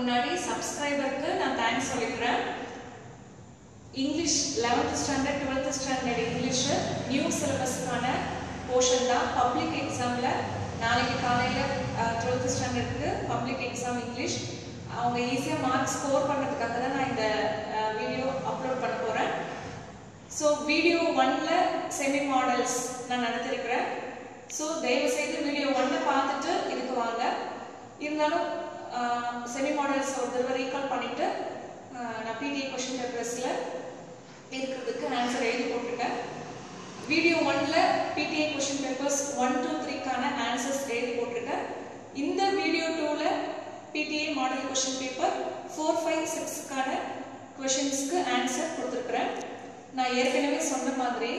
முன்னாடி சப்ஸ்கிரைபருக்கு நான் தேங்க்ஸ் சொல்லிக்கிறேன் English eleventh standard twelfth standard English new சிலபஸ்க்கான போர்ஷன் தான் பப்ளிக் எக்ஸாமில் நாளைக்கு காலையில் டுவெல்த் ஸ்டாண்டர்டுக்கு பப்ளிக் எக்ஸாம் இங்கிலீஷ் அவங்க ஈஸியாக மார்க் ஸ்கோர் பண்ணுறதுக்காக தான் நான் இந்த வீடியோ அப்லோட் பண்ண போகிறேன் ஸோ வீடியோ ஒன்ல செமி மாடல்ஸ் நான் நடத்திருக்கிறேன் ஸோ தயவு செய்து வீடியோ ஒன்னை பார்த்துட்டு இதுக்கு வாங்க இருந்தாலும் செமி மாடல்ஸ் ஒரு தடவை ரீகால் பண்ணிட்டு ஆஹ், நான் பிடிஏ கொஷின் பேப்பர்ஸில் இருக்கிறதுக்கு ஆன்சர் எழுதி போட்டிருக்கேன் வீடியோ ஒன்ல PTA question papers one two த்ரீக்கான ஆன்சர்ஸ் எழுதி போட்டிருக்கேன் இந்த வீடியோ டூவில் PTA model question paper four five சிக்ஸ்க்கான கொஷின்ஸ்க்கு ஆன்சர் கொடுத்துருக்குறேன் நான் ஏற்கனவே சொன்ன மாதிரி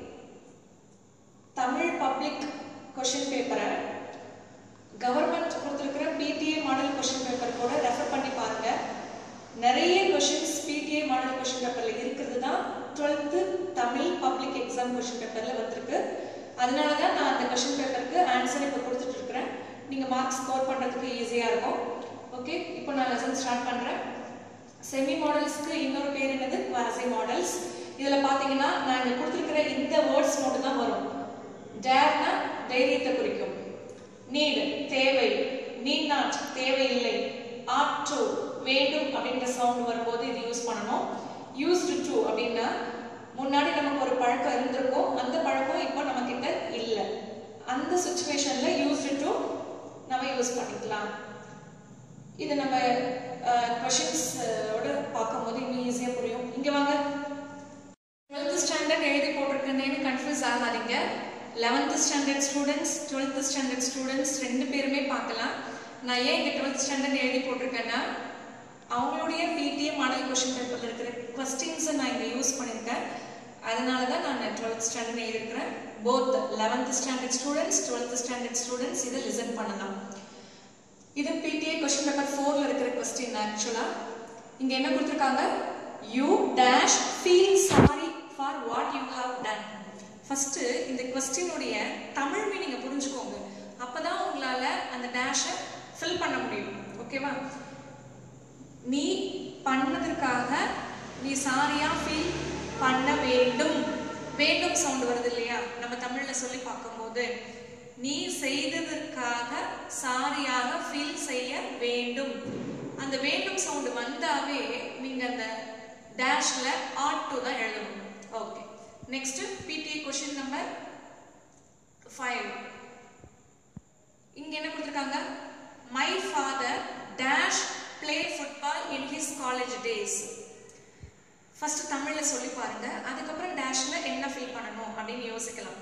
தமிழ் பப்ளிக் கொஷின் பேப்பரை கவர்மெண்ட் கொடுத்துருக்கிற பிடிஏ மாடல் கொஷின் பேப்பர் கூட ரெஃபர் பண்ணி பாருங்க நிறைய கொஷின்ஸ் பிடிஏ மாடல் கொஷின் பேப்பர்ல இருக்கிறது தான் twelfth Tamil public exam question பேப்பர்ல வந்திருக்கு அதனால தான் நான் அந்த கொஷின் பேப்பருக்கு ஆன்சர் இப்போ கொடுத்துட்டு இருக்கிறேன் நீங்க மார்க் ஸ்கோர் பண்றதுக்கு ஈஸியா இருக்கும் ஓகே இப்போ நான் லெசன் ஸ்டார்ட் பண்றேன் செமி மாடல்ஸ்க்கு இன்னொரு பேர் என்னது குவாசி மாடல்ஸ் இதுல பாத்தீங்கன்னா நான் இங்க கொடுத்துருக்கிற இந்த வேர்ட்ஸ் மட்டும் தான் வரும் டேர்னா தைரியத்தை குறிக்கும் நீட் தேவை நீட் நாட் தேவையில்லை ஆட் டு வேண்டும் அப்படின்ற சவுண்ட் வரும்போது இது யூஸ் பண்ணணும் யூஸ்டு டு அப்படின்னா முன்னாடி நமக்கு ஒரு பழக்கம் இருந்திருக்கும் அந்த பழக்கம் இப்போ நம்ம கிட்ட இல்லை அந்த சுச்சுவேஷன்ல யூஸ்டு டு நம்ம யூஸ் பண்ணிக்கலாம் இது நம்ம கொஷின்ஸோட பார்க்கும்போது இன்னும் ஈஸியாக புரியும் இங்கே வாங்க டுவெல்த் ஸ்டாண்டர்ட் எழுதி போட்டிருக்கேன்னு கன்ஃபியூஸ் ஆகாதீங்க eleventh standard students twelfth standard students ரெண்டு பேருமே பார்க்கலாம் நான் ஏன் இங்கே டுவெல்த் ஸ்டாண்டர்ட் எழுதி போட்டிருக்கேன்னா அவங்களுடைய பிடிஏ மாடல் கொஷின் பேப்பரில் இருக்கிற கொஸ்டின்ஸை நான் இங்கே யூஸ் பண்ணியிருக்கேன் அதனால தான் நான் டுவெல்த் ஸ்டாண்டர்ட் எழுதியிருக்கிறேன் both eleventh standard students twelfth standard students இதை லிசன் பண்ணலாம் இது பிடிஏ கொஸ்டின் பேப்பர் ஃபோர்ல இருக்கிற கொஸ்டின் ஆக்சுவலா இங்க என்ன கொடுத்துருக்காங்க you dash feel sorry for what you have done first இந்த கொஸ்டினுடைய தமிழ் மீனிங்கை புரிஞ்சுக்கோங்க அப்பதான் உங்களால அந்த டேஷை ஃபில் பண்ண முடியும் ஓகேவா நீ பண்ணதற்காக நீ சாரியா ஃபீல் பண்ண வேண்டும் வேண்டும் சவுண்ட் வருது இல்லையா நம்ம தமிழ்ல சொல்லி பார்க்கும்போது நீ செய்ததற்காக சாரியாக ஃபீல் செய்ய வேண்டும் அந்த வேண்டும் சவுண்ட் வந்தாவே நீங்க அந்த டேஷ்ல ஆட் டு தான் எழுதணும் okay next PTA question number five இங்க என்ன கொடுத்துருக்காங்க my father dash play football in his college days first தமிழ்ல சொல்லி பாருங்க அதுக்கப்புறம் டேஷ்ல என்ன ஃபீல் பண்ணணும் அப்படின்னு யோசிக்கலாம்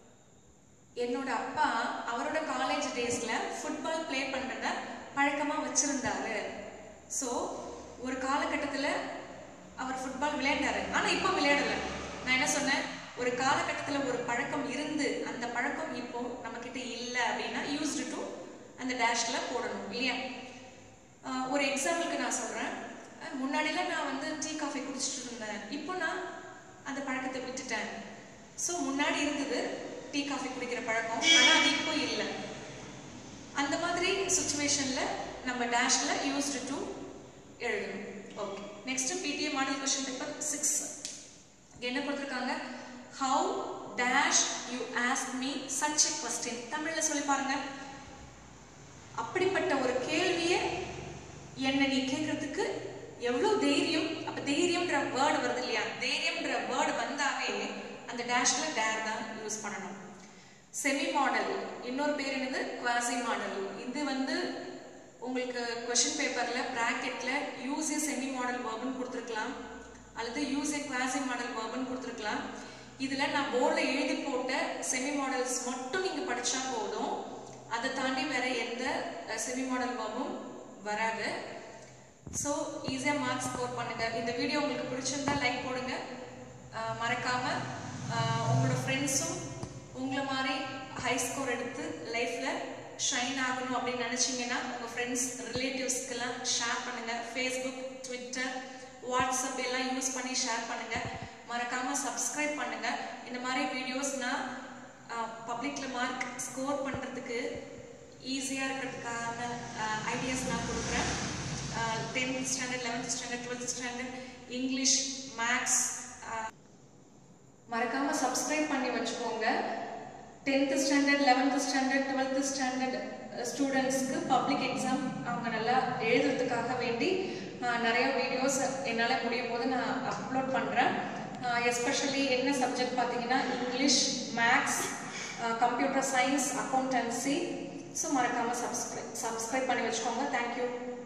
என்னோட அப்பா அவரோட காலேஜ் டேஸ்ல ஃபுட்பால் ப்ளே பண்றத பழக்கமா வச்சிருந்தாரு ஸோ ஒரு காலகட்டத்தில் அவர் ஃபுட்பால் விளையாண்டாரு ஆனா இப்போ விளையாடல நான் என்ன சொன்னேன் ஒரு காலகட்டத்தில் ஒரு பழக்கம் இருந்து அந்த பழக்கம் இப்போ நம்ம கிட்ட இல்லை அப்படின்னா யூஸ்டு டு அந்த டேஷ்ல போடணும் இல்லையா ஆஹ் ஒரு எக்ஸாம்பிளுக்கு நான் சொல்றேன் அஹ் முன்னாடிலாம் நான் வந்து டீ காஃபி குடிச்சிட்டு இருந்தேன் இப்போ நான் அந்த பழக்கத்தை விட்டுட்டேன் ஸோ முன்னாடி இருந்தது டீ காஃபி குடிக்கிற பழக்கம் ஆனால் அது இப்போ இல்லை அந்த மாதிரி சுச்சுவேஷன்ல நம்ம டேஷ்ல யூஸ்டு டு எழுதணும் okay next PTA model question paper six என்ன கொடுத்துருக்காங்க how dash you ask me such a question தமிழ்ல சொல்லி பாருங்க அப்படிப்பட்ட ஒரு கேள்வியை என்ன நீ கேட்கறதுக்கு எவ்வளவு தைரியம் அப்ப தைரியம்ன்ற வேர்டு வருது இல்லையா தைரியம்ன்ற வேர்டு வந்தாவே அந்த டேஷ்ல டேர் தான் யூஸ் பண்ணணும் செமி மாடல் இன்னொரு பேர் என்னது குவாசி மாடல் இது வந்து உங்களுக்கு கொஷின் பேப்பர்ல பிராக்கெட்ல use a semi modal verb கொடுத்துருக்கலாம் அல்லது use a quasi modal verb கொடுத்துருக்கலாம் இதுல நான் போர்டில் எழுதி போட்ட செமி மாடல்ஸ் மட்டும் நீங்க படிச்சா போதும் அதை தாண்டி வேற எந்த செமி மாடல் வேர்பும் வராது ஸோ ஈஸியாக மார்க் ஸ்கோர் பண்ணுங்க இந்த வீடியோ உங்களுக்கு பிடிச்சிருந்தா லைக் போடுங்க அஹ் மறக்காம அஹ் உங்களோட ஃப்ரெண்ட்ஸும் உங்களை மாதிரி ஹை ஸ்கோர் எடுத்து லைஃப்பில் ஷைன் ஆகணும் அப்படின்னு நினச்சிங்கன்னா உங்கள் ஃப்ரெண்ட்ஸ் ரிலேட்டிவ்ஸ்க்கெல்லாம் ஷேர் பண்ணுங்கள் ஃபேஸ்புக் ட்விட்டர் வாட்ஸ்அப் எல்லாம் யூஸ் பண்ணி ஷேர் பண்ணுங்கள் மறக்காமல் சப்ஸ்கிரைப் பண்ணுங்கள் இந்த மாதிரி வீடியோஸ் நான் பப்ளிக்கில் மார்க் ஸ்கோர் பண்ணுறதுக்கு ஈஸியாக இருக்கிறதுக்கான ஐடியாஸ் நான் கொடுக்குறேன் tenth standard eleventh standard twelfth standard English maths மறக்காம சப்ஸ்கிரைப் பண்ணி வச்சுக்கோங்க tenth standard eleventh standard twelfth standard ஸ்டூடெண்ட்ஸ்க்கு பப்ளிக் எக்ஸாம் அவங்க நல்லா எழுதுறதுக்காக வேண்டி அஹ், நிறைய வீடியோஸ் என்னால் முடியும் போது நான் அப்லோட் பண்ணுறேன் எஸ்பெஷலி என்ன சப்ஜெக்ட் பார்த்தீங்கன்னா English maths computer science accountancy so மறக்காமல் சப்ஸ்கிரைப் சப்ஸ்கிரைப் பண்ணி வச்சுக்கோங்க தேங்க்யூ